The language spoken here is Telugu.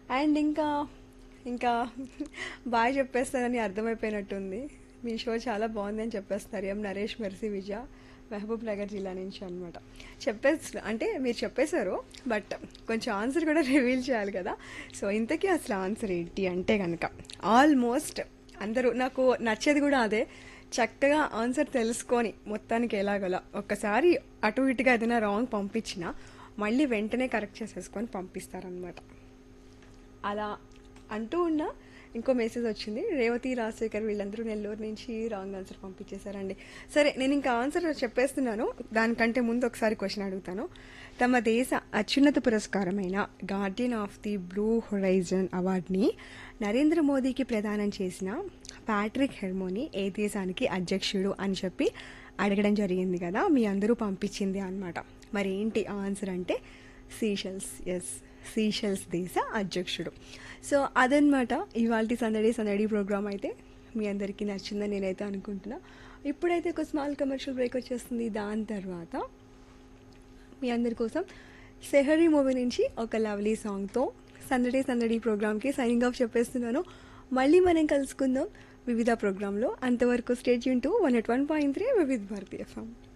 అండ్ ఇంకా ఇంకా బాగా చెప్పేస్తారని అర్థమైపోయినట్టుంది మీ షో చాలా బాగుంది అని చెప్పేస్తున్నారు M Naresh Mercy Vijaya Mahabubnagar జిల్లా నుంచి అనమాట చెప్పేసి అంటే మీరు చెప్పేశారు బట్ కొంచెం ఆన్సర్ కూడా రివీల్ చేయాలి కదా సో ఇంతకీ అసలు ఆన్సర్ ఏంటి అంటే కనుక ఆల్మోస్ట్ అందరూ నాకు నచ్చేది కూడా అదే చక్కగా ఆన్సర్ తెలుసుకొని మొత్తానికి ఎలాగలా ఒక్కసారి అటు ఇటుగా ఏదైనా రాంగ్ పంపించినా మళ్ళీ వెంటనే కరెక్ట్ చేసేసుకొని పంపిస్తారనమాట అలా అంటూ ఉన్న ఇంకో మెసేజ్ వచ్చింది రేవతి రాజశేఖర్ వీళ్ళందరూ నెల్లూరు నుంచి రాంగ్ ఆన్సర్ పంపించేశారండి సరే నేను ఇంకా ఆన్సర్ చెప్పేస్తున్నాను దానికంటే ముందు ఒకసారి క్వశ్చన్ అడుగుతాను తమ దేశ అత్యున్నత పురస్కారమైన guardian of the blue horizon అవార్డుని నరేంద్ర మోదీకి ప్రదానం చేసిన ప్యాట్రిక్ హెర్మోని ఏ దేశానికి అధ్యక్షుడు అని చెప్పి అడగడం జరిగింది కదా మీ అందరూ పంపించింది అనమాట మరి ఏంటి ఆన్సర్ అంటే సీషెల్స్ ఎస్ సీషెల్స్ దేశ అధ్యక్షుడు సో అదనమాట ఇవాళ సందడి సందడి ప్రోగ్రామ్ అయితే మీ అందరికీ నచ్చిందని నేనైతే అనుకుంటున్నా ఇప్పుడైతే ఒక స్మాల్ కమర్షియల్ బ్రేక్ వచ్చేస్తుంది దాని తర్వాత మీ అందరి కోసం సెహరీ మూవీ నుంచి ఒక లవ్లీ సాంగ్తో సందడి సందడి ప్రోగ్రామ్కి సైనింగ్ ఆఫ్ చెప్పేస్తున్నాను మళ్ళీ మనం కలుసుకుందాం వివిధ ప్రోగ్రాంలో అంతవరకు స్టేట్ యూన్ to one eight one point three వివిధ భారతీయ ఎఫ్ఎం